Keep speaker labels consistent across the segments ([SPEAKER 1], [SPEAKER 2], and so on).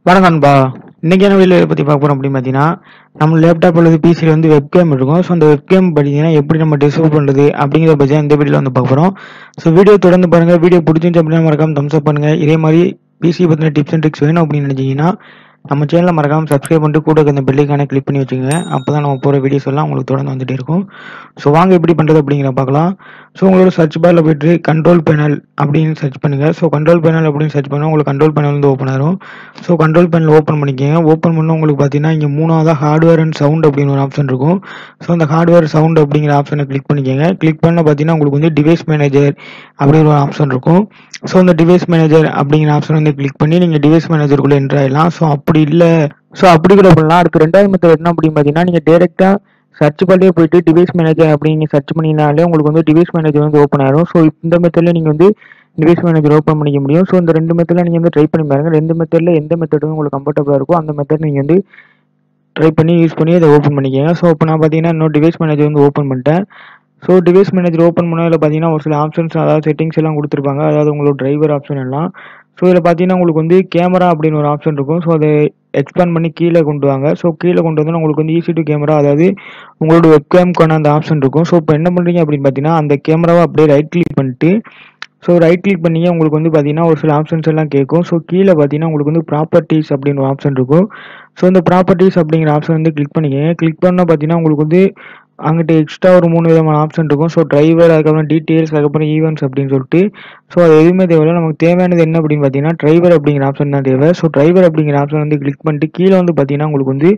[SPEAKER 1] வணக்கம் நண்பா இன்னைக்கான வீடியோ பற்றி பார்க்க போகிறோம் அப்படின்னு பார்த்தீங்கன்னா நம்ம லேப்டாப் அல்லது பிசியில் வந்து வெப்கேம் இருக்கும் ஸோ அந்த வெப்கேம் பார்த்தீங்கன்னா எப்படி நம்ம டிசைவ் பண்ணுறது அப்படிங்கிறத பற்றி தான் இந்த வீடியோவில் வந்து பார்க்க போகிறோம் ஸோ வீடியோ தொடர்ந்து பாருங்கள் வீடியோ பிடிச்சிருந்துச்சு அப்படின்னா மறக்காம தம்ஸ் அப் பண்ணுங்கள் இதே மாதிரி பிசி பற்றின டிப்ஸ் அண்ட் ட்ரிக்ஸ் வேணும் அப்படின்னு நினச்சிங்கன்னா நம்ம சேனலை மறக்காம சப்ஸ்கிரைப் பண்ணிட்டு கூட இருக்க அந்த பெல்லைக்கான கிளிக் பண்ணி வச்சுக்கோங்க அப்போ தான் நம்ம போகிற வீடியோஸ் எல்லாம் உங்களுக்கு தொடர்ந்து வந்துட்டே இருக்கும் ஸோ வாங்க எப்படி பண்ணுறது அப்படிங்கிற பார்க்கலாம் ஸோ உங்களோட சர்ச் பாரில் போயிட்டு கண்ட்ரோல் பேனல் அப்படின்னு சர்ச் பண்ணுங்கள் ஸோ கண்ட்ரோல் பேனல் அப்படின்னு சர்ச் பண்ணால் உங்களுக்கு கண்ட்ரோல் பேனல் வந்து ஓப்பன் ஆகும் ஸோ கண்ட்ரோல் பேனல் ஓப்பன் பண்ணிக்கோங்க ஓப்பன் பண்ண உங்களுக்கு பார்த்தீங்கன்னா இங்கே மூணாவதாக ஹார்ட்வேர் அண்ட் சவுண்ட் அப்படின்னு ஒரு ஆப்ஷன் இருக்கும் ஸோ அந்த ஹார்ட்வேர் சவுண்ட் அப்படிங்கிற ஆப்ஷனை கிளிக் பண்ணிக்கோங்க கிளிக் பண்ண பார்த்தீங்கன்னா உங்களுக்கு வந்து டிவைஸ் மேனேஜர் அப்படிங்கிற ஒரு ஆப்ஷன் இருக்கும் ஸோ அந்த டிவைஸ் மேனேஜர் அப்படிங்கிற ஆப்ஷன் வந்து கிளிக் பண்ணி நீங்கள் டிவைஸ் மேனேஜருக்குள்ளே என்ட்ரு ஆகிடலாம் ஸோ அப்படி இல்லை ஸோ அப்படி கூட பண்ணலாம் அதுக்கு ரெண்டாவது மெத்தட் என்ன அப்படின்னு பார்த்தீங்கன்னா நீங்கள் டேரெக்டாக சர்ச் பண்ணியே போயிட்டு டிவைஸ் மேனேஜர் அப்படின்னு சர்ச் பண்ணினாலே உங்களுக்கு வந்து டிவைஸ் மேனேஜர் வந்து ஓப்பன் ஆயிரும் ஸோ இந்த மெத்தடில் நீங்கள் வந்து டிவைஸ் மேனேஜர் ஓப்பன் பண்ணிக்க முடியும் ஸோ இந்த ரெண்டு மெத்தடில் நீங்கள் வந்து ட்ரை பண்ணி பாருங்க ரெண்டு மெத்தடில் எந்த மெத்தட் வந்து உங்களுக்கு கம்ஃபர்டபுளாக இருக்கோ அந்த மெத்தட் நீங்கள் வந்து ட்ரை பண்ணி யூஸ் பண்ணி அதை ஓப்பன் பண்ணிக்கோங்க ஸோ இப்போ நான் பார்த்தீங்கன்னா இன்னொரு டிவைஸ் மேனேஜர் வந்து ஓப்பன் பண்ணிட்டேன் ஸோ டிவைஸ் மேனேஜர் ஓப்பன் பண்ணதில் பார்த்தீங்கன்னா ஒரு சில ஆப்ஷன்ஸ் அதாவது செட்டிங்ஸ் எல்லாம் கொடுத்துருப்பாங்க அதாவது உங்களோட டிரைவர் ஆப்ஷன் எல்லாம் ஸோ இதில் பார்த்தீங்கன்னா உங்களுக்கு வந்து கேமரா அப்படின்னு ஒரு ஆப்ஷன் இருக்கும் ஸோ அதை எக்ஸ்பேண்ட் பண்ணி கீழே கொண்டு வாங்க ஸோ கீழே கொண்டு வந்து உங்களுக்கு வந்து ஈஸி டு கேமரா அதாவது உங்களோட வெப்கேம்க்கான அந்த ஆப்ஷன் இருக்கும் ஸோ இப்போ என்ன பண்ணுறீங்க அப்படின்னு பார்த்தீங்கன்னா அந்த கேமராவை அப்படியே ரைட் கிளிக் பண்ணிட்டு ஸோ ரைட் கிளிக் பண்ணி உங்களுக்கு வந்து பார்த்தீங்கன்னா ஒரு சில ஆப்ஷன்ஸ் எல்லாம் கேட்கும் ஸோ கீழே பார்த்தீங்கன்னா உங்களுக்கு வந்து ப்ராப்பர்ட்டிஸ் அப்படின்னு ஒரு ஆப்ஷன் இருக்கும் ஸோ இந்த ப்ராப்பர்ட்டிஸ் அப்படிங்கிற ஆப்ஷன் வந்து கிளிக் பண்ணிக்கங்க கிளிக் பண்ணால் பார்த்தீங்கன்னா உங்களுக்கு வந்து அங்கிட்ட எக்ஸ்ட்ரா ஒரு மூணு விதமான ஆப்ஷன் இருக்கும் ஸோ டிரைவர் அதுக்கப்புறம் டீட்டெயில்ஸ் அதுக்கப்புறம் ஈவெண்ட்ஸ் அப்படின்னு சொல்லிட்டு ஸோ அது எதுவுமே தேவையில்ல நமக்கு தேவையானது என்ன அப்படின்னு பார்த்தீங்கன்னா டிரைவர் அப்படிங்கிற ஆப்ஷன் தான் தேவை ஸோ டிரைவர் அப்படிங்கிற ஆப்ஷன் வந்து கிளிக் பண்ணிட்டு கீழே வந்து பார்த்தீங்கன்னா உங்களுக்கு வந்து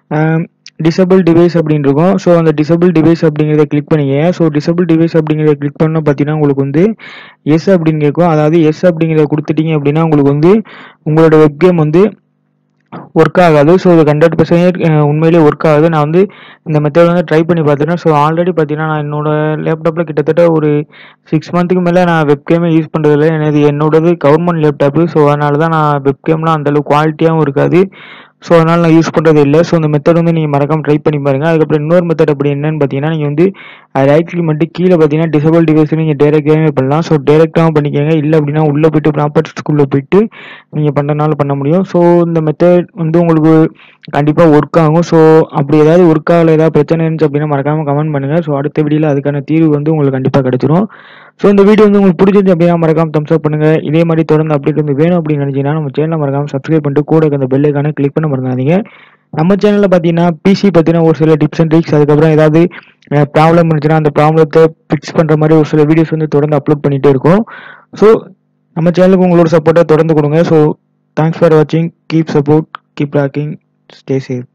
[SPEAKER 1] டிசபிள் டிவைஸ் அப்படின்னு இருக்கும் ஸோ அந்த டிசபிள் டிவைஸ் அப்படிங்கிறத கிளிக் பண்ணிங்க ஸோ டிசபிள் டிவைஸ் அப்படிங்கிறத கிளிக் பண்ணால் பார்த்தீங்கன்னா உங்களுக்கு வந்து எஸ் அப்படின்னு கேட்கும் அதாவது எஸ் அப்படிங்கிறத கொடுத்துட்டீங்க அப்படின்னா உங்களுக்கு வந்து உங்களோட வெப்கேம் வந்து ஒர்க் ஆகாது ஸோ இது ஹண்ட்ரட் பர்சன்டேஜ் உண்மையிலேயே ஒர்க் ஆகுது நான் வந்து இந்த மெத்தட் வந்து ட்ரை பண்ணி பார்த்துட்டேன் ஸோ ஆல்ரெடி பார்த்தீங்கன்னா நான் என்னோட லேப்டாப்பில் கிட்டத்தட்ட ஒரு சிக்ஸ் மந்த்துக்கு மேலே நான் வெப்கேமே யூஸ் பண்ணுறதில்ல எனது என்னோடது கவர்மெண்ட் லேப்டாப்பு ஸோ அதனால தான் நான் வெப்கேம்லாம் அந்தளவுக்கு குவாலிட்டியாகவும் இருக்காது ஸோ அதனால் நான் யூஸ் பண்ணுறது இல்லை ஸோ இந்த மெத்தட் வந்து நீங்கள் மறக்காம ட்ரை பண்ணி பாருங்கள் அதுக்கப்புறம் இன்னொரு மெத்தட் அப்படி என்னன்னு பார்த்தீங்கன்னா நீங்கள் வந்து ரைட் கிளிக் பண்ணிட்டு கீழே பார்த்தீங்கன்னா டிசபிள் டிவைஸ் நீங்கள் டேரெக்டாகவே பண்ணலாம் ஸோ டேரெக்டாகவும் பண்ணிக்கோங்க இல்லை அப்படின்னா உள்ளே போயிட்டு ப்ராப்பர்ட்டிஸ்க்குள்ளே போயிட்டு நீங்கள் பண்ணுறதுனால பண்ண முடியும் ஸோ இந்த மெத்தட் வந்து உங்களுக்கு கண்டிப்பாக ஒர்க் ஆகும் ஸோ அப்படி ஏதாவது ஒர்க் ஆகல ஏதாவது பிரச்சனை இருந்துச்சு அப்படின்னா மறக்காமல் கமெண்ட் பண்ணுங்கள் ஸோ அடுத்த வீடியோவில் அதுக்கான தீர்வு வந்து உங்களுக்கு கண்டிப்பாக கிடைச்சிரும் ஸோ இந்த வீடியோ வந்து உங்களுக்கு பிடிச்சிருந்துச்சு அப்படின்னா மறக்காம தம்ஸ் அப் பண்ணுங்கள் இதே மாதிரி தொடர்ந்து அப்டேட் வந்து வேணும் அப்படின்னு நினச்சிங்கன்னா நம்ம சேனலை மறக்காம சப்ஸ்கிரைப் பண்ணிட்டு கூட இருக்க அந்த பெல்லைக்கான கிளிக் பண்ண மறந்துடாதீங்க நம்ம சேனலில் பார்த்தீங்கன்னா பிசி பற்றின ஒரு சில டிப்ஸ் அண்ட் ட்ரிக்ஸ் அதுக்கப்புறம் ஏதாவது ப்ராப்ளம் இருந்துச்சுன்னா அந்த ப்ராப்ளத்தை ஃபிக்ஸ் பண்ணுற மாதிரி ஒரு சில வீடியோஸ் வந்து தொடர்ந்து அப்லோட் பண்ணிகிட்டே இருக்கோம் ஸோ நம்ம சேனலுக்கு உங்களோட சப்போர்ட்டை தொடர்ந்து கொடுங்க ஸோ தேங்க்ஸ் ஃபார் வாட்சிங் keep support keep rocking stay safe